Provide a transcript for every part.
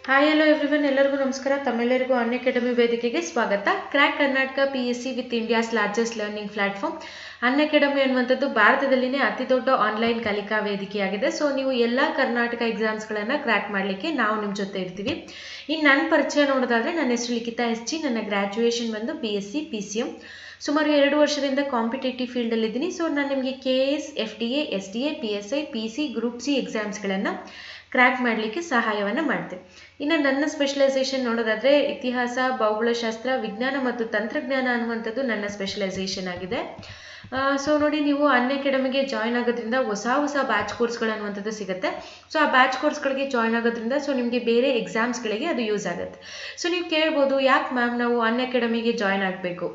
hi hello everyone ಎಲ್ಲರಿಗೂ ನಮಸ್ಕಾರ ತಮ್ಮೆಲ್ಲರಿಗೂ ಅನ್ ಅಕಾಡೆಮಿ ವೇದಿಕೆಗೆ ಸ್ವಾಗತ crack Karnataka P S C with India's largest learning platform Unacademy ಅನ್ನುವಂಥದ್ದು ಭಾರತದಲ್ಲಿನೇ ಅತಿ ದೊಡ್ಡ ಆನ್ಲೈನ್ ಕಲಿಕಾ ವೇದಿಕೆಯಾಗಿದೆ ಸೊ ನೀವು ಎಲ್ಲ ಕರ್ನಾಟಕ ಎಕ್ಸಾಮ್ಸ್ಗಳನ್ನು ಕ್ರ್ಯಾಕ್ ಮಾಡಲಿಕ್ಕೆ ನಾವು ನಿಮ್ಮ ಜೊತೆ ಇರ್ತೀವಿ ಇನ್ನು ನನ್ನ ಪರಿಚಯ ನೋಡೋದಾದ್ರೆ ನನ್ನ ಹೆಸರು ಲಿಖಿತಾ ಎಸ್ ಜಿ ನನ್ನ ಗ್ರ್ಯಾಜುಯೇಷನ್ ಬಂದು B S C P C M ಸುಮಾರು ಎರಡು ವರ್ಷದಿಂದ ಕಾಂಪಿಟೇಟಿವ್ ಫೀಲ್ಡಲ್ಲಿದ್ದೀನಿ ಸೊ ನಾನು ನಿಮಗೆ K S F D A S D A P S I P C group C ಎಕ್ಸಾಮ್ಸ್ಗಳನ್ನು ಕ್ರ್ಯಾಕ್ ಮಾಡಲಿಕ್ಕೆ ಸಹಾಯವನ್ನು ಮಾಡ್ತೆ ಇನ್ನು ನನ್ನ ಸ್ಪೆಷಲೈಸೇಷನ್ ನೋಡೋದಾದರೆ ಇತಿಹಾಸ ಭೌಗೋಳಶಾಸ್ತ್ರ ವಿಜ್ಞಾನ ಮತ್ತು ತಂತ್ರಜ್ಞಾನ ಅನ್ನುವಂಥದ್ದು ನನ್ನ ಸ್ಪೆಷಲೈಸೇಷನ್ ಆಗಿದೆ ಸೊ ನೋಡಿ ನೀವು ಅನ್ ಅಕಾಡೆಮಿಗೆ ಜಾಯ್ನ್ ಆಗೋದ್ರಿಂದ ಹೊಸ ಹೊಸ ಬ್ಯಾಚ್ ಕೋರ್ಸ್ಗಳು ಅನ್ನುವಂಥದ್ದು ಸಿಗುತ್ತೆ ಸೊ ಆ ಬ್ಯಾಚ್ ಕೋರ್ಸ್ಗಳಿಗೆ ಜಾಯ್ನ್ ಆಗೋದ್ರಿಂದ ಸೊ ನಿಮಗೆ ಬೇರೆ ಎಕ್ಸಾಮ್ಸ್ಗಳಿಗೆ ಅದು ಯೂಸ್ ಆಗುತ್ತೆ ಸೊ ನೀವು ಕೇಳ್ಬೋದು ಯಾಕೆ ಮ್ಯಾಮ್ ನಾವು ಅನ್ ಅಕಾಡೆಮಿಗೆ ಜಾಯ್ನ್ ಆಗಬೇಕು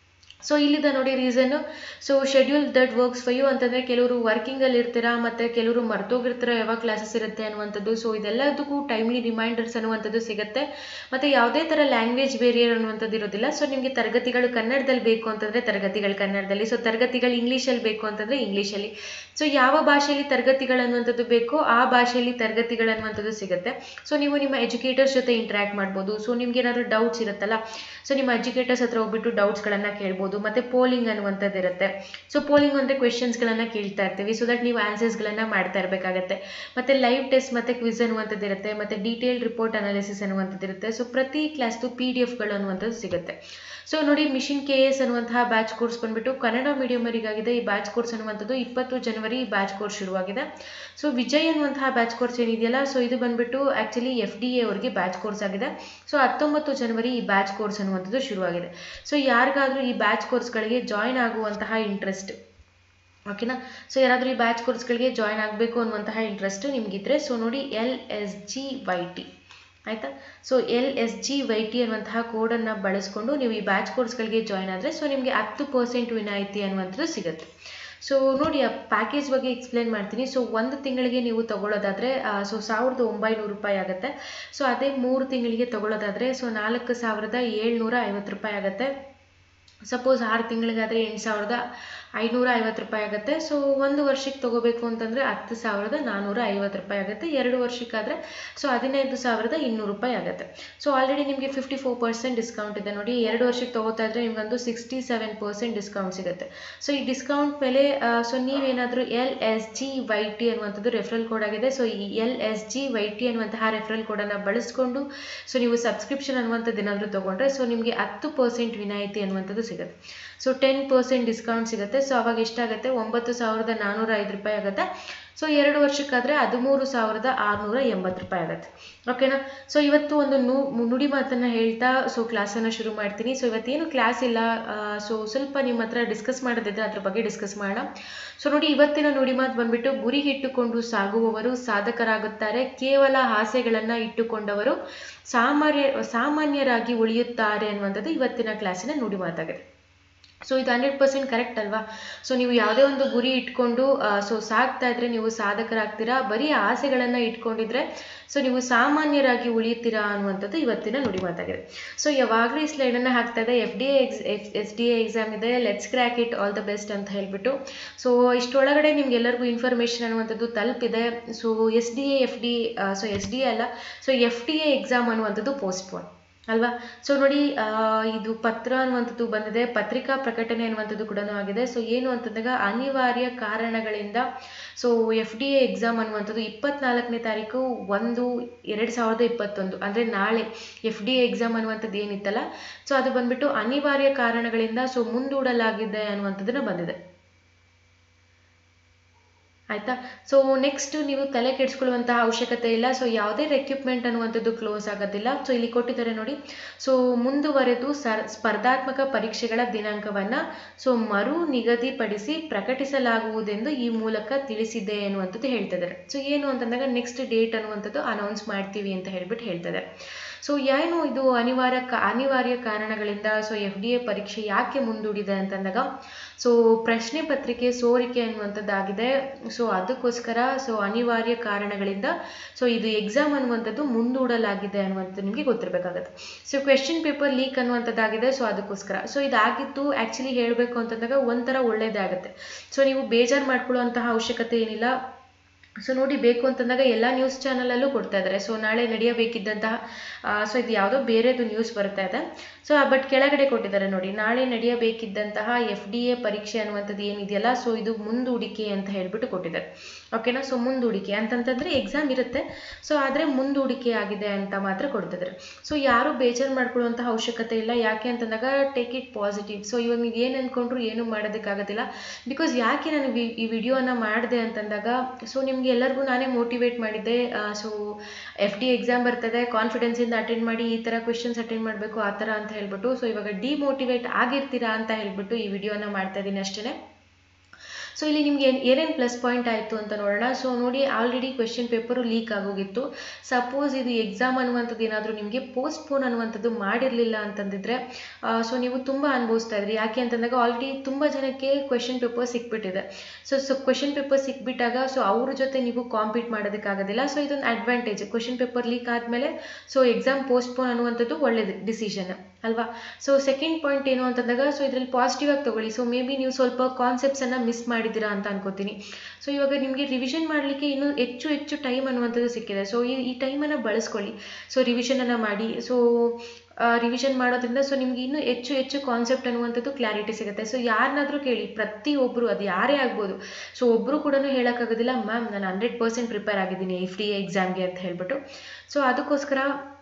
ಸೊ ಇಲ್ಲಿದೆ ನೋಡಿ ರೀಸನ್ನು so schedule that works for you ಅಂತಂದರೆ ಕೆಲವರು ವರ್ಕಿಂಗಲ್ಲಿ ಇರ್ತೀರಾ ಮತ್ತು ಕೆಲವರು ಮರ್ತೋಗಿರ್ತೀರ ಯಾವಾಗ ಕ್ಲಾಸಸ್ ಇರುತ್ತೆ ಅನ್ನುವಂಥದ್ದು ಸೊ ಇದೆಲ್ಲದಕ್ಕೂ ಟೈಮ್ಲಿ ರಿಮೈಂಡರ್ಸ್ ಅನ್ನುವಂಥದ್ದು ಸಿಗುತ್ತೆ ಮತ್ತು ಯಾವುದೇ ಥರ ಲ್ಯಾಂಗ್ವೇಜ್ ಬೇರಿಯರ್ ಅನ್ನುವಂಥದ್ದು ಇರೋದಿಲ್ಲ ಸೊ ನಿಮಗೆ ತರಗತಿಗಳು ಕನ್ನಡದಲ್ಲಿ ಬೇಕು ಅಂತಂದರೆ ತರಗತಿಗಳು ಕನ್ನಡದಲ್ಲಿ ಸೊ ತರಗತಿಗಳು ಇಂಗ್ಲೀಷಲ್ಲಿ ಬೇಕು ಅಂತಂದರೆ ಇಂಗ್ಲೀಷಲ್ಲಿ ಸೊ ಯಾವ ಭಾಷೆಯಲ್ಲಿ ತರಗತಿಗಳು ಅನ್ನುವಂಥದ್ದು ಬೇಕೋ ಆ ಭಾಷೆಯಲ್ಲಿ ತರಗತಿಗಳು ಅನ್ನುವಂಥದ್ದು ಸಿಗುತ್ತೆ ಸೊ ನೀವು ನಿಮ್ಮ ಎಜುಕೇಟರ್ಸ್ ಜೊತೆ ಇಂಟ್ರ್ಯಾಕ್ಟ್ ಮಾಡ್ಬೋದು ಸೊ ನಿಮ್ಗೆ ಏನಾದರೂ ಡೌಟ್ಸ್ ಇರುತ್ತಲ್ಲ ಸೊ ನಿಮ್ಮ ಎಜುಕೇಟರ್ಸ್ ಹತ್ರ ಹೋಗ್ಬಿಟ್ಟು ಡೌಟ್ಸ್ಗಳನ್ನು ಕೇಳ್ಬೋದು ಮತ್ತು ಪೋಲಿಂಗ್ ಅನ್ನುವಂಥದ್ದು ಇರುತ್ತೆ ಸೊ ಪೋಲಿಂಗ್ ಅಂದರೆ ಕ್ವೆಶನ್ಸ್ಗಳನ್ನು ಕೇಳ್ತಾ ಇರ್ತೀವಿ ಸೊ ದಟ್ ನೀವು ಆನ್ಸರ್ಸ್ಗಳನ್ನು ಮಾಡ್ತಾ ಇರಬೇಕಾಗತ್ತೆ ಮತ್ತು ಲೈವ್ ಟೆಸ್ಟ್ ಮತ್ತು ಕ್ವಿಸ್ ಅನ್ನುವಂಥದ್ದು ಇರುತ್ತೆ ಮತ್ತು ಡೀಟೇಲ್ ರಿಪೋರ್ಟ್ ಅನಾಲಿಸಿಸ್ ಅನ್ನುವಂಥದ್ದು ಇರುತ್ತೆ ಸೊ ಪ್ರತಿ ಕ್ಲಾಸ್ದು ಪಿ ಡಿ ಎಫ್ಗಳು ಅನ್ನುವಂಥದ್ದು ಸಿಗುತ್ತೆ ಸೊ ನೋಡಿ ಮಿಷನ್ ಕೆ ಎಸ್ ಅನ್ನುವಂತಹ ಬ್ಯಾಚ್ ಕೋರ್ಸ್ ಬಂದ್ಬಿಟ್ಟು ಕನ್ನಡ ಮೀಡಿಯಮರಿಗಾಗಿದೆ ಈ ಬ್ಯಾಚ್ ಕೋರ್ಸ್ ಅನ್ನುವಂಥದ್ದು ಇಪ್ಪತ್ತು ಜನವರಿ ಈ ಬ್ಯಾಚ್ ಕೋರ್ಸ್ ಶುರುವಾಗಿದೆ ಸೊ ವಿಜಯ್ ಅನ್ನುವಂತಹ ಬ್ಯಾಚ್ ಕೋರ್ಸ್ ಏನಿದೆಯಲ್ಲ ಸೊ ಇದು ಬಂದ್ಬಿಟ್ಟು ಆ್ಯಕ್ಚುಲಿ ಎಫ್ ಡಿ ಎ ಅವರಿಗೆ ಬ್ಯಾಚ್ ಕೋರ್ಸ್ ಆಗಿದೆ ಸೊ ಹತ್ತೊಂಬತ್ತು ಜನವರಿ ಈ ಬ್ಯಾಚ್ ಕೋರ್ಸ್ ಅನ್ನುವಂಥದ್ದು ಶುರುವಾಗಿದೆ ಸೊ ಯಾರಿಗಾದರೂ ಈ ಬ್ಯಾಚ್ ಕೋರ್ಸ್ಗಳಿಗೆ ಜಾಯ್ನ್ ಆಗುವಂತಹ ಇಂಟ್ರೆಸ್ಟ್ ಓಕೆನಾ ಸೊ ಯಾರಾದರೂ ಈ ಬ್ಯಾಚ್ ಕೋರ್ಸ್ಗಳಿಗೆ ಜಾಯ್ನ್ ಆಗಬೇಕು ಅನ್ನುವಂತಹ ಇಂಟ್ರೆಸ್ಟ್ ನಿಮಗಿದ್ರೆ ಸೊ ನೋಡಿ L S G Y T ಆಯಿತಾ so L S G Y T ಅನ್ನುವಂತಹ ಕೋಡನ್ನು ಬಳಸ್ಕೊಂಡು ನೀವು ಈ ಬ್ಯಾಚ್ ಕೋರ್ಸ್ಗಳಿಗೆ ಜಾಯ್ನ್ ಆದರೆ ಸೊ ನಿಮಗೆ ಹತ್ತು ಪರ್ಸೆಂಟ್ ವಿನಾಯಿತಿ ಅನ್ನುವಂಥದ್ದು ಸಿಗುತ್ತೆ ಸೊ ನೋಡಿ ಆ ಪ್ಯಾಕೇಜ್ ಬಗ್ಗೆ ಎಕ್ಸ್ಪ್ಲೇನ್ ಮಾಡ್ತೀನಿ ಸೊ ಒಂದು ತಿಂಗಳಿಗೆ ನೀವು ತಗೊಳ್ಳೋದಾದರೆ ಸೊ ಸಾವಿರದ ಒಂಬೈನೂರು ರೂಪಾಯಿ ಆಗುತ್ತೆ ಸೊ ಅದೇ ಮೂರು ತಿಂಗಳಿಗೆ ತಗೊಳ್ಳೋದಾದರೆ ಸೊ ನಾಲ್ಕು ಸಾವಿರದ ಏಳ್ನೂರ ಐವತ್ತು ರೂಪಾಯಿ ಆಗುತ್ತೆ ಸಪೋಸ್ ಆರು ತಿಂಗಳಿಗಾದರೆ ಎಂಟು ಸಾವಿರದ ಐನೂರ ಐವತ್ತು ರೂಪಾಯಿ ಆಗುತ್ತೆ ಸೊ ಒಂದು ವರ್ಷಕ್ಕೆ ತೊಗೋಬೇಕು ಅಂತಂದರೆ ಹತ್ತು ಸಾವಿರದ ನಾನ್ನೂರ ಐವತ್ತು ರೂಪಾಯಿ ಆಗುತ್ತೆ ಎರಡು ವರ್ಷಕ್ಕಾದರೆ ಸೊ ಹದಿನೈದು ಸಾವಿರದ ಇನ್ನೂರು ರೂಪಾಯಿ ಆಗುತ್ತೆ ಸೊ ಆಲ್ರೆಡಿ ನಿಮಗೆ ಫಿಫ್ಟಿ ಫೋರ್ ಪರ್ಸೆಂಟ್ ಡಿಸ್ಕೌಂಟ್ ಇದೆ ನೋಡಿ ಎರಡು ವರ್ಷಕ್ಕೆ ತೊಗೋತಾ ಇದ್ದರೆ ನಿಮಗೊಂದು ಸಿಕ್ಸ್ಟಿ ಸೆವೆನ್ ಪರ್ಸೆಂಟ್ ಡಿಸ್ಕೌಂಟ್ ಸಿಗುತ್ತೆ ಸೊ ಈ ಡಿಸ್ಕೌಂಟ್ ಮೇಲೆ ಸೊ ನೀವೇನಾದರೂ L S G Y T ಅನ್ನುವಂಥದ್ದು ರೆಫರಲ್ ಕೋಡ್ ಆಗಿದೆ ಸೊ ಈ L S G Y T ಅನ್ನುವಂತಹ ರೆಫರಲ್ ಕೋಡನ್ನು ಬಳಸ್ಕೊಂಡು ಸೊ ನೀವು ಸಬ್ಸ್ಕ್ರಿಪ್ಷನ್ ಅನ್ನುವಂಥದ್ದು ಏನಾದರೂ ತೊಗೊಂಡ್ರೆ ಸೊ ನಿಮಗೆ ಹತ್ತು ಪರ್ಸೆಂಟ್ ವಿನಾಯಿತಿ ಅನ್ನುವಂಥದ್ದು ಸಿಗುತ್ತೆ ಸೊ ಟೆನ್ ಪರ್ಸೆಂಟ್ ಡಿಸ್ಕೌಂಟ್ ಸಿಗುತ್ತೆ ಸೊ ಅವಾಗ ಎಷ್ಟಾಗುತ್ತೆ ಒಂಬತ್ತು ಸಾವಿರದ ನಾನ್ನೂರ ಐದು ರೂಪಾಯಿ ಆಗುತ್ತೆ ಸೊ ಎರಡು ವರ್ಷಕ್ಕಾದರೆ ಹದಿಮೂರು ಸಾವಿರದ ಆರುನೂರ ಎಂಬತ್ತು ರೂಪಾಯಿ ಆಗುತ್ತೆ ಓಕೆನಾ ಸೊ ಇವತ್ತು ಒಂದು ನು ನುಡಿ ಮಾತನ್ನು ಹೇಳ್ತಾ ಸೊ ಕ್ಲಾಸನ್ನು ಶುರು ಮಾಡ್ತೀನಿ ಸೊ ಇವತ್ತೇನು ಕ್ಲಾಸ್ ಇಲ್ಲ ಸೊ ಸ್ವಲ್ಪ ನಿಮ್ಮ ಹತ್ರ ಡಿಸ್ಕಸ್ ಮಾಡೋದಿದ್ರೆ ಅದ್ರ ಬಗ್ಗೆ ಡಿಸ್ಕಸ್ ಮಾಡೋಣ ಸೊ ನೋಡಿ ಇವತ್ತಿನ ನುಡಿ ಮಾತು ಬಂದ್ಬಿಟ್ಟು ಗುರಿ ಇಟ್ಟುಕೊಂಡು ಸಾಗುವವರು ಸಾಧಕರಾಗುತ್ತಾರೆ ಕೇವಲ ಆಸೆಗಳನ್ನು ಇಟ್ಟುಕೊಂಡವರು ಸಾಮಾನ್ಯ ಸಾಮಾನ್ಯರಾಗಿ ಉಳಿಯುತ್ತಾರೆ ಅನ್ನುವಂಥದ್ದು ಇವತ್ತಿನ ಕ್ಲಾಸಿನ ನುಡಿ ಮಾತಾಗಿದೆ ಸೊ ಇದು ಹಂಡ್ರೆಡ್ ಪರ್ಸೆಂಟ್ ಕರೆಕ್ಟ್ ಅಲ್ವಾ ಸೊ ನೀವು ಯಾವುದೇ ಒಂದು ಗುರಿ ಇಟ್ಕೊಂಡು ಸೊ ಸಾಕ್ತಾ ಇದ್ರೆ ನೀವು ಸಾಧಕರಾಗ್ತೀರಾ ಬರೀ ಆಸೆಗಳನ್ನು ಇಟ್ಕೊಂಡಿದ್ರೆ ಸೊ ನೀವು ಸಾಮಾನ್ಯರಾಗಿ ಉಳಿಯುತ್ತೀರಾ ಅನ್ನುವಂಥದ್ದು ಇವತ್ತಿನ ನುಡಿ ಮಾತಾಗಿದೆ ಸೊ ಯಾವಾಗಲೂ ಈ ಸ್ಲೈಡನ್ನು ಹಾಕ್ತಾ ಇದೆ F D A X F S D A exam ಇದೆ let's crack it all the best ಅಂತ ಹೇಳ್ಬಿಟ್ಟು ಸೊ ಇಷ್ಟೊಳಗಡೆ ನಿಮ್ಗೆಲ್ಲರಿಗೂ ಇನ್ಫಾರ್ಮೇಷನ್ ಅನ್ನುವಂಥದ್ದು ತಲುಪಿದೆ so S D A F D A S D D A so F D A exam ಅನ್ನುವಂಥದ್ದು postpone ಅಲ್ವಾ so ನೋಡಿ ಇದು ಪತ್ರ ಅನ್ನುವಂಥದ್ದು ಬಂದಿದೆ ಪತ್ರಿಕಾ ಪ್ರಕಟಣೆ ಅನ್ನುವಂಥದ್ದು ಕೂಡ ಆಗಿದೆ ಸೊ ಏನು ಅಂತಂದಾಗ ಅನಿವಾರ್ಯ ಕಾರಣಗಳಿಂದ so F D A exam ಅನ್ನುವಂಥದ್ದು ಇಪ್ಪತ್ನಾಲ್ಕನೇ ತಾರೀಕು ಒಂದು ಎರಡು ಸಾವಿರದ ಇಪ್ಪತ್ತೊಂದು ಅಂದರೆ ನಾಳೆ ಎಫ್ ಡಿ ಎ ಎಕ್ಸಾಮ್ ಅನ್ನುವಂಥದ್ದು ಏನಿತ್ತಲ್ಲ ಸೊ ಅದು ಬಂದ್ಬಿಟ್ಟು ಅನಿವಾರ್ಯ ಕಾರಣಗಳಿಂದ ಸೊ ಮುಂದೂಡಲಾಗಿದೆ ಅನ್ನುವಂಥದ್ದನ್ನ ಬಂದಿದೆ ಆಯಿತಾ ಸೊ ನೆಕ್ಸ್ಟ್ ನೀವು ತಲೆ ಕೆಡಿಸ್ಕೊಳ್ಳುವಂತಹ ಅವಶ್ಯಕತೆ ಇಲ್ಲ ಸೊ ಯಾವುದೇ ರೆಕ್ಯೂಪ್ಮೆಂಟ್ ಅನ್ನುವಂಥದ್ದು ಕ್ಲೋಸ್ ಆಗೋದಿಲ್ಲ ಸೊ ಇಲ್ಲಿ ಕೊಟ್ಟಿದ್ದಾರೆ ನೋಡಿ ಸೊ ಮುಂದುವರೆದು ಸರ್ ಸ್ಪರ್ಧಾತ್ಮಕ ಪರೀಕ್ಷೆಗಳ ದಿನಾಂಕವನ್ನು ಸೊ ಮರು ನಿಗದಿಪಡಿಸಿ ಪ್ರಕಟಿಸಲಾಗುವುದೆಂದು ಈ ಮೂಲಕ ತಿಳಿಸಿದೆ ಅನ್ನುವಂಥದ್ದು ಹೇಳ್ತಿದ್ದಾರೆ ಸೊ ಏನು ಅಂತಂದಾಗ ನೆಕ್ಸ್ಟ್ ಡೇಟ್ ಅನ್ನುವಂಥದ್ದು ಅನೌನ್ಸ್ ಮಾಡ್ತೀವಿ ಅಂತ ಹೇಳ್ಬಿಟ್ಟು ಹೇಳ್ತಿದ್ದಾರೆ ಸೊ ಏನು ಇದು ಅನಿವಾರ್ಯ ಅನಿವಾರ್ಯ ಕಾರಣಗಳಿಂದ ಸೊ ಎಫ್ ಡಿ ಎ ಪರೀಕ್ಷೆ ಯಾಕೆ ಮುಂದೂಡಿದೆ ಅಂತಂದಾಗ ಸೊ ಪ್ರಶ್ನೆ ಪತ್ರಿಕೆ ಸೋರಿಕೆ ಅನ್ನುವಂಥದ್ದಾಗಿದೆ ಸೊ ಅದಕ್ಕೋಸ್ಕರ ಸೊ ಅನಿವಾರ್ಯ ಕಾರಣಗಳಿಂದ ಸೊ ಇದು ಎಕ್ಸಾಮ್ ಅನ್ನುವಂಥದ್ದು ಮುಂದೂಡಲಾಗಿದೆ ಅನ್ನುವಂಥದ್ದು ನಿಮಗೆ ಗೊತ್ತಿರಬೇಕಾಗತ್ತೆ ಸೊ ಕ್ವೆಶನ್ ಪೇಪರ್ ಲೀಕ್ ಅನ್ನುವಂಥದ್ದಾಗಿದೆ ಸೊ ಅದಕ್ಕೋಸ್ಕರ ಸೊ ಇದಾಗಿತ್ತು ಆ್ಯಕ್ಚುಲಿ ಹೇಳಬೇಕು ಅಂತಂದಾಗ ಒಂಥರ ಒಳ್ಳೇದೇ ಆಗುತ್ತೆ ಸೊ ನೀವು ಬೇಜಾರು ಮಾಡ್ಕೊಳ್ಳುವಂತಹ ಅವಶ್ಯಕತೆ ಏನಿಲ್ಲ ಸೊ ನೋಡಿ ಬೇಕು ಅಂತಂದಾಗ ಎಲ್ಲ ನ್ಯೂಸ್ ಚಾನಲಲ್ಲೂ ಕೊಡ್ತಾ ಇದ್ದಾರೆ ಸೊ ನಾಳೆ ನಡೆಯಬೇಕಿದ್ದಂತಹ ಸೊ ಇದು ಯಾವುದೋ ಬೇರೆದು ನ್ಯೂಸ್ ಬರ್ತಾ ಇದೆ ಸೊ ಬಟ್ ಕೆಳಗಡೆ ಕೊಟ್ಟಿದ್ದಾರೆ ನೋಡಿ ನಾಳೆ ನಡೆಯಬೇಕಿದ್ದಂತಹ ಎಫ್ ಡಿ ಎ ಪರೀಕ್ಷೆ ಅನ್ನುವಂಥದ್ದು ಏನಿದೆಯಲ್ಲ ಸೊ ಇದು ಮುಂದೂಡಿಕೆ ಅಂತ ಹೇಳ್ಬಿಟ್ಟು ಕೊಟ್ಟಿದ್ದಾರೆ ಓಕೆನಾ ಸೊ ಮುಂದೂಡಿಕೆ ಅಂತಂತಂದರೆ ಎಕ್ಸಾಮ್ ಇರುತ್ತೆ ಸೊ ಆದರೆ ಮುಂದೂಡಿಕೆ ಆಗಿದೆ ಅಂತ ಮಾತ್ರ ಕೊಡ್ತಿದ್ದಾರೆ ಸೊ ಯಾರು ಬೇಜಾರು ಮಾಡ್ಕೊಳ್ಳುವಂತಹ ಅವಶ್ಯಕತೆ ಇಲ್ಲ ಯಾಕೆ ಅಂತಂದಾಗ ಟೇಕ್ ಇಟ್ ಪಾಸಿಟಿವ್ ಸೊ ಇವಾಗ ನೀವು ಏನು ಅಂದ್ಕೊಂಡ್ರು ಏನೂ ಮಾಡೋದಕ್ಕಾಗೋದಿಲ್ಲ ಬಿಕಾಸ್ ಯಾಕೆ ನಾನು ವಿ- ಈ ವಿಡಿಯೋನ ಮಾಡಿದೆ ಅಂತಂದಾಗ ಸೊ ನಿಮಗೆ ಎಲ್ಲರಿಗೂ ನಾನೇ ಮೋಟಿವೇಟ್ ಮಾಡಿದ್ದೆ ಸೊ ಎಫ್ ಡಿ ಎಕ್ಸಾಮ್ ಬರ್ತದೆ ಕಾನ್ಫಿಡೆನ್ಸಿಂದ ಅಟೆಂಡ್ ಮಾಡಿ ಈ ಥರ ಕ್ವೆಶನ್ಸ್ ಅಟೆಂಡ್ ಮಾಡಬೇಕು ಆ ಥರ ಅಂತ ಹೇಳ್ಬಿಟ್ಟು ಸೊ ಇವಾಗ ಡಿಮೋಟಿವೇಟ್ ಆಗಿರ್ತೀರಾ ಅಂತ ಹೇಳ್ಬಿಟ್ಟು ಈ ವಿಡಿಯೋನ ಮಾಡ್ತಾ ಇದ್ದೀನಿ ಅಷ್ಟೇ ಸೊ ಇಲ್ಲಿ ನಿಮ್ಗೆ ಏನ್ ಏನೇನು ಪ್ಲಸ್ ಪಾಯಿಂಟ್ ಆಯಿತು ಅಂತ ನೋಡೋಣ ಸೊ ನೋಡಿ ಆಲ್ರೆಡಿ ಕ್ವೆಶನ್ ಪೇಪರು ಲೀಕ್ ಆಗೋಗಿತ್ತು ಸಪೋಸ್ ಇದು ಎಕ್ಸಾಮ್ ಅನ್ನುವಂಥದ್ದು ಏನಾದರೂ ನಿಮಗೆ ಪೋಸ್ಟ್ಪೋನ್ ಅನ್ನುವಂಥದ್ದು ಮಾಡಿರಲಿಲ್ಲ ಅಂತಂದಿದ್ರೆ ಸೊ ನೀವು ತುಂಬ ಅನುಭವಿಸ್ತಾ ಇದ್ರಿ ಯಾಕೆ ಅಂತಂದಾಗ ಆಲ್ರೆಡಿ ತುಂಬ ಜನಕ್ಕೆ ಕ್ವೆಶನ್ ಪೇಪರ್ ಸಿಕ್ಬಿಟ್ಟಿದೆ ಸೊ ಸೊ ಕ್ವೆಶನ್ ಪೇಪರ್ ಸಿಕ್ಬಿಟ್ಟಾಗ ಸೊ ಅವ್ರ ಜೊತೆ ನೀವು ಕಾಂಪೀಟ್ ಮಾಡೋದಕ್ಕಾಗೋದಿಲ್ಲ ಸೊ ಇದೊಂದು ಅಡ್ವಾಂಟೇಜ್ ಕ್ವೆಶನ್ ಪೇಪರ್ ಲೀಕ್ ಆದಮೇಲೆ ಸೊ ಎಕ್ಸಾಮ್ ಪೋಸ್ಟ್ಪೋನ್ ಅನ್ನುವಂಥದ್ದು ಒಳ್ಳೆಯದು ಡಿಸಿಷನ್ ಅಲ್ವಾ ಸೊ ಸೆಕೆಂಡ್ ಪಾಯಿಂಟ್ ಏನು ಅಂತಂದಾಗ ಸೊ ಇದರಲ್ಲಿ ಪಾಸಿಟಿವ್ ಆಗಿ ತಗೊಳ್ಳಿ ಸೊ ಮೇ ಬಿ ನೀವು ಸ್ವಲ್ಪ ಕಾನ್ಸೆಪ್ಟ್ಸನ್ನು ಮಿಸ್ ಮಾಡಿದ್ದೀರಾ ಅಂತ ಅನ್ಕೋತೀನಿ ಸೊ ಇವಾಗ ನಿಮಗೆ ರಿವಿಷನ್ ಮಾಡಲಿಕ್ಕೆ ಇನ್ನೂ ಹೆಚ್ಚು ಹೆಚ್ಚು ಟೈಮ್ ಅನ್ನುವಂಥದ್ದು ಸಿಕ್ಕಿದೆ ಸೊ ಈ ಈ ಟೈಮನ್ನು ಬಳಸ್ಕೊಳ್ಳಿ ಸೊ ರಿವಿಷನನ್ನು ಮಾಡಿ ಸೊ ರಿವಿಷನ್ ಮಾಡೋದ್ರಿಂದ ಸೊ ನಿಮ್ಗೆ ಇನ್ನೂ ಹೆಚ್ಚು ಹೆಚ್ಚು ಕಾನ್ಸೆಪ್ಟ್ ಅನ್ನುವಂಥದ್ದು ಕ್ಲಾರಿಟಿ ಸಿಗುತ್ತೆ ಸೊ ಯಾರನ್ನಾದರೂ ಕೇಳಿ ಪ್ರತಿಯೊಬ್ಬರು ಅದು ಯಾರೇ ಆಗ್ಬೋದು ಸೊ ಒಬ್ಬರು ಕೂಡ ಹೇಳೋಕ್ಕಾಗೋದಿಲ್ಲ ಮ್ಯಾಮ್ ನಾನು ಹಂಡ್ರೆಡ್ ಪರ್ಸೆಂಟ್ ಪ್ರಿಪೇರ್ ಆಗಿದ್ದೀನಿ ಎಫ್ ಡಿ ಎಕ್ಸಾಮ್ಗೆ ಅಂತ ಹೇಳ್ಬಿಟ್ಟು ಸೊ ಅದಕ್ಕೋಸ್ಕರ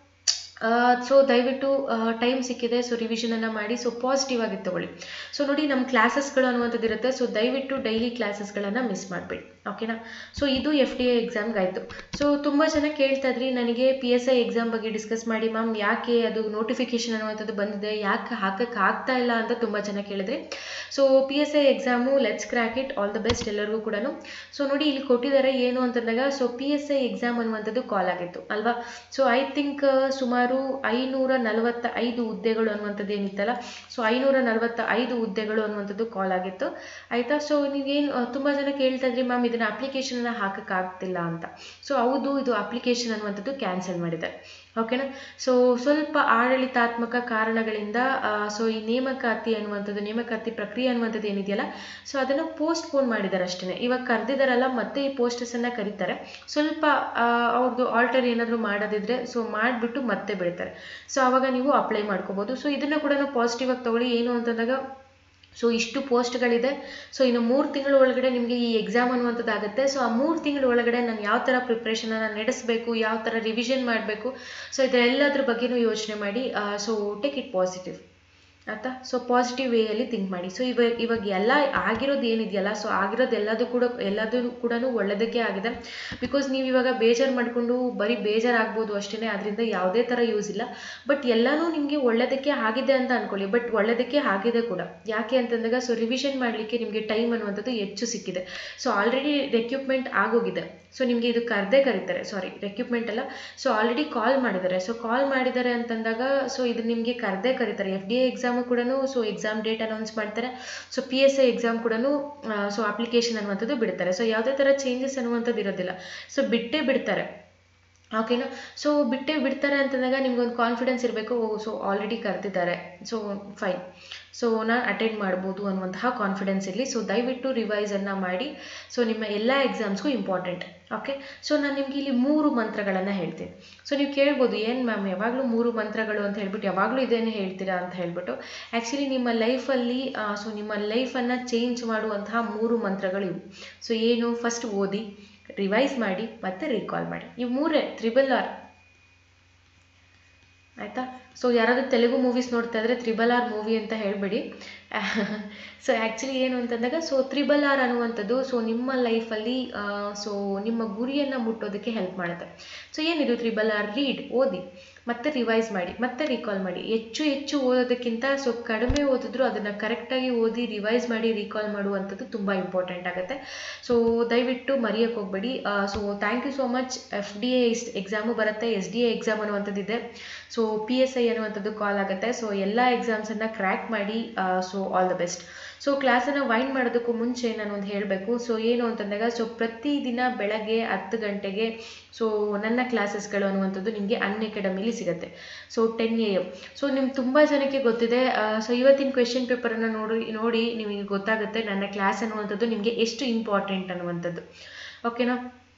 ಸೊ ದಯವಿಟ್ಟು ಟೈಮ್ ಸಿಕ್ಕಿದೆ ಸೊ ರಿವಿಷನನ್ನು ಮಾಡಿ ಸೊ ಪಾಸಿಟಿವ್ ಆಗಿ ತಗೊಳ್ಳಿ ಸೊ ನೋಡಿ ನಮ್ಮ ಕ್ಲಾಸಸ್ಗಳು ಅನ್ನುವಂಥದ್ದು ಇರುತ್ತೆ ಸೊ ದಯವಿಟ್ಟು ಡೈಲಿ ಕ್ಲಾಸಸ್ಗಳನ್ನು ಮಿಸ್ ಮಾಡಬೇಡಿ ಓಕೆನಾ ಸೊ ಇದು ಎಫ್ ಡಿ ಎ ಎಕ್ಸಾಮ್ಗೆ ಆಯಿತು ಸೊ ತುಂಬ ಜನ ಕೇಳ್ತಾ ಇದ್ರಿ ನನಗೆ ಪಿ ಎಸ್ ಐ ಎಕ್ಸಾಮ್ ಬಗ್ಗೆ ಡಿಸ್ಕಸ್ ಮಾಡಿ ಮ್ಯಾಮ್ ಯಾಕೆ ಅದು ನೋಟಿಫಿಕೇಶನ್ ಅನ್ನುವಂಥದ್ದು ಬಂದಿದೆ ಯಾಕೆ ಹಾಕಕ್ಕೆ ಆಗ್ತಾ ಇಲ್ಲ ಅಂತ ತುಂಬ ಜನ ಕೇಳಿದ್ರಿ so P S I exam let's crack it all the best ಎಲ್ಲರಿಗೂ ಕೂಡ ಸೊ ನೋಡಿ ಇಲ್ಲಿ ಕೊಟ್ಟಿದ್ದಾರೆ ಏನು ಅಂತಂದಾಗ so P S I exam ಅನ್ನುವಂಥದ್ದು ಕಾಲ್ ಆಗಿತ್ತು ಅಲ್ವಾ ಸೊ ಐ ಥಿಂಕ್ ಸುಮಾರು ಐನೂರ ನಲವತ್ತ ಐದು ಹುದ್ದೆಗಳು ಅನ್ನುವಂಥದ್ದು ಏನಿತ್ತಲ್ಲ ಸೊ ಐನೂರ ನಲವತ್ತ ಐದು ಹುದ್ದೆಗಳು ಅನ್ನುವಂಥದ್ದು ಕಾಲ್ ಆಗಿತ್ತು ಆಯಿತಾ ಸೊ ನೀವೇನು ತುಂಬ ಜನ ಕೇಳ್ತಾ ಇದ್ರಿ ಮ್ಯಾಮ್ ಇದನ್ನ ಅಪ್ಲಿಕೇಶನ್ನ ಹಾಕಕ್ಕಾಗ್ತಿಲ್ಲ ಅಂತ ಸೊ ಹೌದು ಇದು ಅಪ್ಲಿಕೇಶನ್ ಅನ್ನುವಂಥದ್ದು ಕ್ಯಾನ್ಸಲ್ ಮಾಡಿದ್ದಾರೆ ಓಕೆನಾ ಸೊ ಸ್ವಲ್ಪ ಆಡಳಿತಾತ್ಮಕ ಕಾರಣಗಳಿಂದ ಸೊ ಈ ನೇಮಕಾತಿ ಅನ್ನುವಂಥದ್ದು ನೇಮಕಾತಿ ಪ್ರಕ್ರಿಯೆ ಅನ್ನುವಂಥದ್ದು ಏನಿದೆಯಲ್ಲ ಸೊ ಅದನ್ನು ಪೋಸ್ಟ್ಪೋನ್ ಮಾಡಿದ್ದಾರೆ ಅಷ್ಟೇ ಇವಾಗ ಕರೆದಿದ್ದಾರಲ್ಲ ಮತ್ತೆ ಈ ಪೋಸ್ಟರ್ಸನ್ನು ಕರೀತಾರೆ ಸ್ವಲ್ಪ ಆ, ಅವ್ರದ್ದು ಆಲ್ಟರ್ ಏನಾದರೂ ಮಾಡೋದಿದ್ರೆ ಸೊ ಮಾಡಿಬಿಟ್ಟು ಮತ್ತೆ ಬಿಡ್ತಾರೆ ಸೊ ಆವಾಗ ನೀವು ಅಪ್ಲೈ ಮಾಡ್ಕೋಬೋದು ಸೊ ಇದನ್ನು ಕೂಡ ಪಾಸಿಟಿವ್ ಆಗಿ ತಗೊಳ್ಳಿ ಏನು ಅಂತಂದಾಗ ಸೊ ಇಷ್ಟು ಪೋಸ್ಟ್ಗಳಿದೆ ಸೊ ಇನ್ನು ಮೂರು ತಿಂಗಳ ಒಳಗಡೆ ನಿಮಗೆ ಈ ಎಕ್ಸಾಮ್ ಅನ್ನುವಂಥದ್ದು ಆಗುತ್ತೆ ಸೊ ಆ ಮೂರು ತಿಂಗಳ ಒಳಗಡೆ ನಾನು ಯಾವ ಥರ ಪ್ರಿಪ್ರೇಷನನ್ನು ನಡೆಸಬೇಕು ಯಾವ ಥರ ರಿವಿಷನ್ ಮಾಡಬೇಕು ಸೊ ಇದೆಲ್ಲದ್ರ ಬಗ್ಗೆನೂ ಯೋಚನೆ ಮಾಡಿ ಸೊ ಟೇಕ್ ಇಟ್ ಪಾಸಿಟಿವ್ ಆಯ್ತಾ ಸೊ ಪಾಸಿಟಿವ್ ವೇಯಲ್ಲಿ ಥಿಂಕ್ ಮಾಡಿ ಸೊ ಇವಾಗ ಇವಾಗ ಎಲ್ಲ ಆಗಿರೋದು ಏನಿದೆಯಲ್ಲ ಸೊ ಆಗಿರೋದು ಎಲ್ಲದೂ ಕೂಡ ಎಲ್ಲದೂ ಕೂಡ ಒಳ್ಳೆಯದಕ್ಕೆ ಆಗಿದೆ ಬಿಕಾಸ್ ನೀವು ಇವಾಗ ಬೇಜಾರು ಮಾಡಿಕೊಂಡು ಬರೀ ಬೇಜಾರಾಗ್ಬೋದು ಅಷ್ಟೇ ಅದರಿಂದ ಯಾವುದೇ ಥರ ಯೂಸ್ ಇಲ್ಲ ಬಟ್ ಎಲ್ಲನೂ ನಿಮಗೆ ಒಳ್ಳೆಯದಕ್ಕೆ ಆಗಿದೆ ಅಂತ ಅನ್ಕೊಳ್ಳಿ ಬಟ್ ಒಳ್ಳೆಯದಕ್ಕೆ ಆಗಿದೆ ಕೂಡ ಯಾಕೆ ಅಂತಂದಾಗ ಸೊ ರಿವಿಷನ್ ಮಾಡಲಿಕ್ಕೆ ನಿಮಗೆ ಟೈಮ್ ಅನ್ನುವಂಥದ್ದು ಹೆಚ್ಚು ಸಿಕ್ಕಿದೆ ಸೊ ಆಲ್ರೆಡಿ ರೆಕ್ಯೂಪ್ಮೆಂಟ್ ಆಗೋಗಿದೆ ಸೊ ನಿಮಗೆ ಇದು ಕರೆದೇ ಕರೀತಾರೆ ಸಾರಿ ರೆಕ್ಯೂಪ್ಮೆಂಟ್ ಅಲ್ಲ ಸೊ ಆಲ್ರೆಡಿ ಕಾಲ್ ಮಾಡಿದ್ದಾರೆ ಸೊ ಕಾಲ್ ಮಾಡಿದ್ದಾರೆ ಅಂತಂದಾಗ ಸೊ ಇದು ನಿಮಗೆ ಕರೆದೇ ಕರೀತಾರೆ ಎಫ್ ಡಿ ಎ ಎಕ್ಸಾಮು ಕೂಡ ಸೊ ಎಕ್ಸಾಮ್ ಡೇಟ್ ಅನೌನ್ಸ್ ಮಾಡ್ತಾರೆ so P S I exam ಕೂಡ ಸೊ ಅಪ್ಲಿಕೇಶನ್ ಅನ್ನುವಂಥದ್ದು ಬಿಡ್ತಾರೆ ಸೊ ಯಾವುದೇ ಥರ ಚೇಂಜಸ್ ಅನ್ನುವಂಥದ್ದು ಇರೋದಿಲ್ಲ ಸೊ ಬಿಟ್ಟೇ ಬಿಡ್ತಾರೆ ಓಕೆನಾ ಸೊ ಬಿಟ್ಟೇ ಬಿಡ್ತಾರೆ ಅಂತಂದಾಗ ನಿಮ್ಗೊಂದು ಕಾನ್ಫಿಡೆನ್ಸ್ ಇರಬೇಕು ಸೊ ಆಲ್ರೆಡಿ ಕರೆದಿದ್ದಾರೆ ಸೊ ಫೈನ್ ಸೊ ನಾನು ಅಟೆಂಡ್ ಮಾಡ್ಬೋದು ಅನ್ನುವಂತಹ ಕಾನ್ಫಿಡೆನ್ಸ್ ಇರಲಿ ಸೊ ದಯವಿಟ್ಟು ರಿವೈಸನ್ನು ಮಾಡಿ ಸೊ ನಿಮ್ಮ ಎಲ್ಲ ಎಕ್ಸಾಮ್ಸ್ಗೂ ಇಂಪಾರ್ಟೆಂಟ್ ಓಕೆ ಸೊ ನಾನು ನಿಮ್ಗೆ ಇಲ್ಲಿ ಮೂರು ಮಂತ್ರಗಳನ್ನು ಹೇಳ್ತೀನಿ ಸೊ ನೀವು ಕೇಳ್ಬೋದು ಏನು ಮ್ಯಾಮ್ ಯಾವಾಗಲೂ ಮೂರು ಮಂತ್ರಗಳು ಅಂತ ಹೇಳ್ಬಿಟ್ಟು ಯಾವಾಗಲೂ ಇದೇನು ಹೇಳ್ತೀರಾ ಅಂತ ಹೇಳ್ಬಿಟ್ಟು ಆ್ಯಕ್ಚುಲಿ ನಿಮ್ಮ ಲೈಫಲ್ಲಿ ಸೊ ನಿಮ್ಮ ಲೈಫನ್ನು ಚೇಂಜ್ ಮಾಡುವಂತಹ ಮೂರು ಮಂತ್ರಗಳು ಇವು ಸೊ ಏನು ಫಸ್ಟ್ ಓದಿ ರಿವೈಸ್ ಮಾಡಿ ಮತ್ತೆ ರೀಕಾಲ್ ಮಾಡಿ ಇವು ಮೂರೇ ತ್ರಿಬಲ್ ಆರ್ ಆಯಿತಾ ಸೊ ಯಾರಾದರೂ ತೆಲುಗು ಮೂವೀಸ್ ನೋಡ್ತಾ ಇದ್ರೆ ತ್ರಿಬಲ್ ಆರ್ ಮೂವಿ ಅಂತ ಹೇಳಬೇಡಿ ಸೊ ಆ್ಯಕ್ಚುಲಿ ಏನು ಅಂತಂದಾಗ ಸೊ ತ್ರಿಬಲ್ ಆರ್ ಅನ್ನುವಂಥದ್ದು ಸೊ ನಿಮ್ಮ ಲೈಫಲ್ಲಿ ಸೊ ನಿಮ್ಮ ಗುರಿಯನ್ನು ಮುಟ್ಟೋದಕ್ಕೆ ಹೆಲ್ಪ್ ಮಾಡುತ್ತೆ ಸೊ ಏನಿದು ತ್ರಿಬಲ್ ಆರ್ ರೀಡ್ ಓದಿ ಮತ್ತೆ ರಿವೈಸ್ ಮಾಡಿ ಮತ್ತೆ ರೀಕಾಲ್ ಮಾಡಿ ಹೆಚ್ಚು ಹೆಚ್ಚು ಓದೋದಕ್ಕಿಂತ ಸೊ ಕಡಿಮೆ ಓದಿದ್ರು ಅದನ್ನು ಕರೆಕ್ಟಾಗಿ ಓದಿ ರಿವೈಸ್ ಮಾಡಿ ರೀಕಾಲ್ ಮಾಡುವಂಥದ್ದು ತುಂಬ ಇಂಪಾರ್ಟೆಂಟ್ ಆಗುತ್ತೆ ಸೊ ದಯವಿಟ್ಟು ಮರೆಯೋಕ್ಕೆ ಹೋಗಬೇಡಿ so thank you so much F D A exam ಬರುತ್ತೆ ಎಸ್ ಡಿ ಎ ಎಕ್ಸಾಮ್ ಅನ್ನುವಂಥದ್ದು ಇದೆ ಸೊ ಪಿ ಎಸ್ ಐ ಅನ್ನುವಂಥದ್ದು ಕಾಲ್ ಆಗುತ್ತೆ ಸೊ ಎಲ್ಲ ಎಕ್ಸಾಮ್ಸನ್ನು ಕ್ರ್ಯಾಕ್ ಮಾಡಿ so all the best so ಕ್ಲಾಸನ್ನು ವೈಂಡ್ ಮಾಡೋದಕ್ಕೂ ಮುಂಚೆ ನಾನು ಒಂದು ಹೇಳಬೇಕು ಸೊ ಏನು ಅಂತಂದಾಗ ಸೊ ಪ್ರತಿದಿನ ಬೆಳಗ್ಗೆ ಹತ್ತು ಗಂಟೆಗೆ ಸೊ ನನ್ನ ಕ್ಲಾಸಸ್ಗಳು ಅನ್ನುವಂಥದ್ದು ನಿಮಗೆ ಅನ್ ಅಕಾಡೆಮಿಲಿ ಸಿಗುತ್ತೆ so ten A M so ನಿಮ್ಗೆ ತುಂಬ ಜನಕ್ಕೆ ಗೊತ್ತಿದೆ ಸೊ ಇವತ್ತಿನ ಕ್ವೆಶನ್ ಪೇಪರನ್ನು ನೋಡಿ ನೋಡಿ ನಿಮಗೆ ಗೊತ್ತಾಗುತ್ತೆ ನನ್ನ ಕ್ಲಾಸ್ ಅನ್ನುವಂಥದ್ದು ನಿಮಗೆ ಎಷ್ಟು ಇಂಪಾರ್ಟೆಂಟ್ ಅನ್ನುವಂಥದ್ದು ಓಕೆನಾ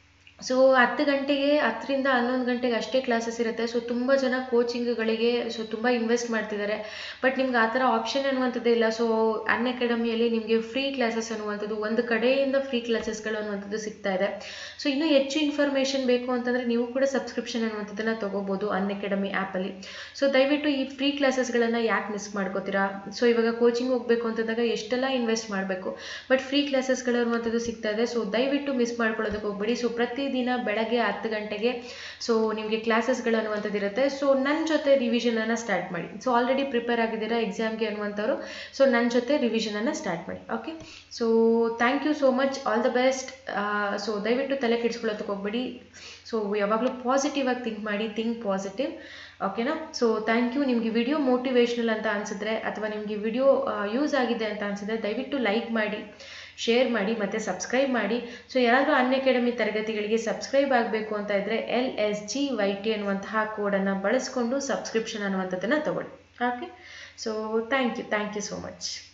ಸೊ ಹತ್ತು ಗಂಟೆಗೆ ಹತ್ತರಿಂದ ಹನ್ನೊಂದು ಗಂಟೆಗೆ ಅಷ್ಟೇ ಕ್ಲಾಸಸ್ ಇರುತ್ತೆ ಸೊ ತುಂಬ ಜನ ಕೋಚಿಂಗ್ಗಳಿಗೆ ಸೊ ತುಂಬ ಇನ್ವೆಸ್ಟ್ ಮಾಡ್ತಿದ್ದಾರೆ ಬಟ್ ನಿಮ್ಗೆ ಆ ಥರ ಆಪ್ಷನ್ ಅನ್ನುವಂಥದ್ದೇ ಇಲ್ಲ ಸೊ ಅನ್ ಅಕಾಡೆಮಿಯಲ್ಲಿ ನಿಮಗೆ ಫ್ರೀ ಕ್ಲಾಸಸ್ ಅನ್ನುವಂಥದ್ದು ಒಂದು ಕಡೆಯಿಂದ ಫ್ರೀ ಕ್ಲಾಸಸ್ಗಳು ಅನ್ನುವಂಥದ್ದು ಸಿಗ್ತಾ ಇದೆ ಸೊ ಇನ್ನೂ ಹೆಚ್ಚು ಇನ್ಫಾರ್ಮೇಷನ್ ಬೇಕು ಅಂತಂದರೆ ನೀವು ಕೂಡ ಸಬ್ಸ್ಕ್ರಿಪ್ಷನ್ ಅನ್ನುವಂಥದ್ದನ್ನು ತೊಗೋಬೋದು ಅನ್ ಅಕಾಡೆಮಿ ಆ್ಯಪಲ್ಲಿ ಸೊ ದಯವಿಟ್ಟು ಈ ಫ್ರೀ ಕ್ಲಾಸಸ್ಗಳನ್ನು ಯಾಕೆ ಮಿಸ್ ಮಾಡ್ಕೋತೀರಾ ಸೊ ಇವಾಗ ಕೋಚಿಂಗ್ ಹೋಗಬೇಕು ಅಂತಂದಾಗ ಎಷ್ಟೆಲ್ಲ ಇನ್ವೆಸ್ಟ್ ಮಾಡಬೇಕು ಬಟ್ ಫ್ರೀ ಕ್ಲಾಸಸ್ಗಳು ಅನ್ನುವಂಥದ್ದು ಸಿಗ್ತಾ ಇದೆ ಸೊ ದಯವಿಟ್ಟು ಮಿಸ್ ಮಾಡ್ಕೊಳ್ಳೋದಕ್ಕೆ ಹೋಗ್ಬೇಡಿ ಸೊ ಪ್ರತಿದಿನ ಬೆಳಗ್ಗೆ ಹತ್ತು ಗಂಟೆಗೆ ಸೊ ನಿಮಗೆ ಕ್ಲಾಸಸ್ಗಳು ಅನ್ನುವಂಥದ್ದು ಇರುತ್ತೆ ಸೊ ನನ್ನ ಜೊತೆ ರಿವಿಷನನ್ನು ಸ್ಟಾರ್ಟ್ ಮಾಡಿ ಸೊ ಆಲ್ರೆಡಿ ಪ್ರಿಪೇರ್ ಆಗಿದ್ದೀರಾ ಎಕ್ಸಾಮ್ಗೆ ಅನ್ನುವಂಥವ್ರು ಸೊ ನನ್ನ ಜೊತೆ ರಿವಿಷನನ್ನು ಸ್ಟಾರ್ಟ್ ಮಾಡಿ okay so thank you so much all the best so ದಯವಿಟ್ಟು ತಲೆ ಕೆಡಿಸ್ಕೊಳ್ಳೋದಕ್ಕೆ ಹೋಗ್ಬೇಡಿ ಸೊ ಯಾವಾಗಲೂ ಪಾಸಿಟಿವ್ ಆಗಿ ಥಿಂಕ್ ಮಾಡಿ ಥಿಂಕ್ ಪಾಸಿಟಿವ್ ಓಕೆನಾ ಸೊ ಥ್ಯಾಂಕ್ ಯು ನಿಮಗೆ ವಿಡಿಯೋ ಮೋಟಿವೇಶ್ನಲ್ ಅಂತ ಅನಿಸಿದ್ರೆ ಅಥವಾ ನಿಮಗೆ ವಿಡಿಯೋ ಯೂಸ್ ಆಗಿದೆ ಅಂತ ಅನಿಸಿದ್ರೆ ದಯವಿಟ್ಟು ಲೈಕ್ ಮಾಡಿ ಶೇರ್ ಮಾಡಿ ಮತ್ತು ಸಬ್ಸ್ಕ್ರೈಬ್ ಮಾಡಿ ಸೊ ಯಾರಾದರೂ ಅನ್ ಅಕಾಡೆಮಿ ತರಗತಿಗಳಿಗೆ ಸಬ್ಸ್ಕ್ರೈಬ್ ಆಗಬೇಕು ಅಂತ ಇದ್ದರೆ L S G Y T ಅನ್ನುವಂತಹ ಕೋಡನ್ನು ಬಳಸ್ಕೊಂಡು ಸಬ್ಸ್ಕ್ರಿಪ್ಷನ್ ಅನ್ನುವಂಥದ್ದನ್ನು ತಗೊಳ್ಳಿ okay so thank you thank you so much